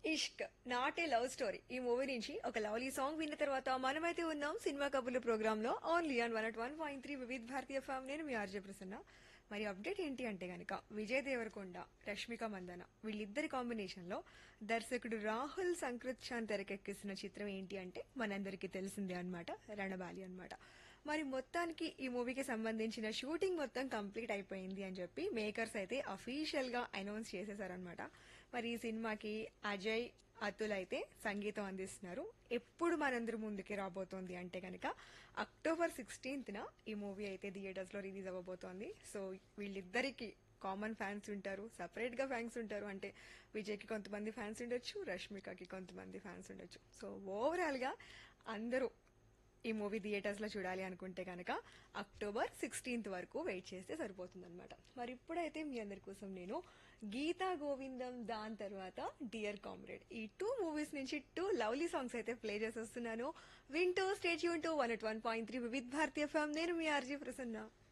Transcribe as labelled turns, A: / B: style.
A: Ishq not a love story ఈ movie నుంచి ఒక లవ్లీ సాంగ్ విన్న తర్వాత మనమైతే ఉన్నాం సినిమా కబుర్లు ప్రోగ్రామ్ లో only on one at one point three Vividh Bharati FM నేను మీ ఆర్జే ప్రసన్న మరి అప్డేట్ ఏంటి అంటే గనక విజయ్ దేవరకొండ రష్మిక మందన వీళ్ళిద్దరి కాంబినేషన్ లో దర్శకుడు రాహుల్ సంకృత్ చాన్ తెరకెక్కిస్తున్న చిత్రం ఏంటి అంటే మనందరికీ తెలిసిందే అన్నమాట రణబాలి అన్నమాట మరి మొత్తానికి ఈ మూవీకి సంబంధించిన షూటింగ్ మొత్తం కంప్లీట్ అయిపోయింది అని చెప్పి మేకర్స్ అయితే అఫీషియల్ గా అనౌన్స్ చేసేసారనమాట మరి ఈ సినిమాకి అజయ్ అతుల్ అయితే సంగీతం అందిస్తున్నారు ఎప్పుడు మనందరి ముందుకి రాబోతోంది అంటే కనుక అక్టోబర్ సిక్స్టీన్త్ న ఈ మూవీ అయితే థియేటర్స్ లో రిలీజ్ అవ్వబోతోంది సో వీళ్ళిద్దరికి కామన్ ఫ్యాన్స్ ఉంటారు సపరేట్ గా ఫ్యాన్స్ ఉంటారు అంటే విజయ్కి కొంతమంది ఫ్యాన్స్ ఉండొచ్చు రష్మికకి కొంతమంది ఫ్యాన్స్ ఉండొచ్చు సో ఓవరాల్ గా అందరూ ఈ మూవీ థియేటర్స్ లో చూడాలి అనుకుంటే కనుక అక్టోబర్ సిక్స్టీన్త్ వరకు వెయిట్ చేస్తే సరిపోతుంది అనమాట మరి ఇప్పుడైతే మీ అందరి కోసం నేను గీతా గోవిందం దాని తర్వాత డియర్ కామ్రేడ్ ఈ టూ మూవీస్ నుంచి టూ లవ్లీ సాంగ్స్ అయితే ప్లే చేసి వస్తున్నాను వింటూ స్టేట్ యూన్ to one at one point three Vividh Bharati FM నేను మీ ఆర్జీ ప్రసన్న